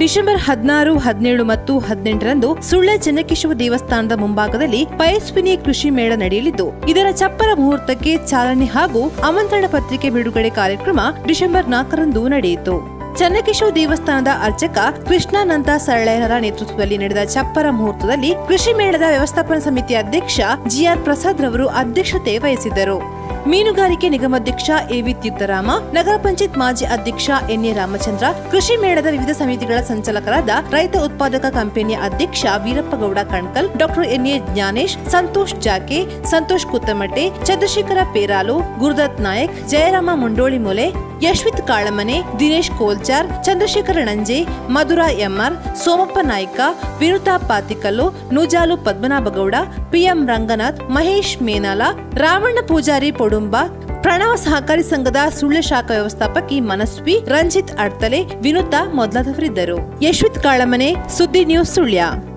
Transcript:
December ಹದಿನಾರು ಹದಿನೇಳು ಮತ್ತು ಹದಿನೆಂಟರಂದು ಸುಳ್ಯ ಚೆನ್ನಕೇಶವ ದೇವಸ್ಥಾನದ ಮುಂಭಾಗದಲ್ಲಿ ಪಯಸ್ವಿನಿ ಕೃಷಿ ಮೇಳ ನಡೆಯಲಿದ್ದು ಇದರ ಚಪ್ಪರ ಮುಹೂರ್ತಕ್ಕೆ ಚಾಲನೆ ಹಾಗೂ ಆಮಂತ್ರಣ ಪತ್ರಿಕೆ ಬಿಡುಗಡೆ ಕಾರ್ಯಕ್ರಮ ಡಿಸೆಂಬರ್ ನಾಲ್ಕರಂದು ನಡೆಯಿತು ಚನ್ನಕೇಶವ ದೇವಸ್ಥಾನದ ಅರ್ಚಕ ಕೃಷ್ಣಾನಂದ ಸರಳಯ್ಯನರ ನೇತೃತ್ವದಲ್ಲಿ ನಡೆದ ಚಪ್ಪರ ಮುಹೂರ್ತದಲ್ಲಿ ಕೃಷಿ ಮೇಳದ ವ್ಯವಸ್ಥಾಪನಾ ಸಮಿತಿ ಅಧ್ಯಕ್ಷ ಜಿಆರ್ ಪ್ರಸಾದ್ ರವರು ಅಧ್ಯಕ್ಷತೆ ವಹಿಸಿದ್ದರು ಮೀನುಗಾರಿಕೆ ನಿಗಮಾಧ್ಯಕ್ಷ ಎವಿ ತೀರ್ಥರಾಮ ನಗರ ಪಂಚಾಯತ್ ಮಾಜಿ ಅಧ್ಯಕ್ಷ ಎನ್ಎ ರಾಮಚಂದ್ರ ಕೃಷಿ ಮೇಳದ ವಿವಿಧ ಸಮಿತಿಗಳ ಸಂಚಾಲಕರಾದ ರೈತ ಉತ್ಪಾದಕ ಕಂಪನಿಯ ಅಧ್ಯಕ್ಷ Veerappagowda Kankal doctor NA Gnanesh Santosh Jake Santosh Kuttamatte Chandrashekara Peralu Gurudatt Nayak Jayarama Mundoli Mole Yashvith Kalamane Dinesh Kolchar Chandrashekara Nanje Madhura MR Somappa Nayka Vinutha Patikallu Nujalu Padmanabhagowda PM Ranganath Mahesh Menala Ravanna Poojari Podumba Pranava ಸಹಕಾರಿ ಸಂಘದ ಸುಳ್ಯ ಶಾಖಾ ವ್ಯವಸ್ಥಾಪಕಿ ಮನಸ್ವಿ ರಂಜಿತ್ ಅಡ್ತಲೆ ವಿನುತಾ ಮೊದಲಾದವರಿದ್ದರು ಯಶ್ವಿತ್ ಕಾಳಮನೆ ಸುದ್ದಿ ನ್ಯೂಸ್ ಸುಳ್ಯ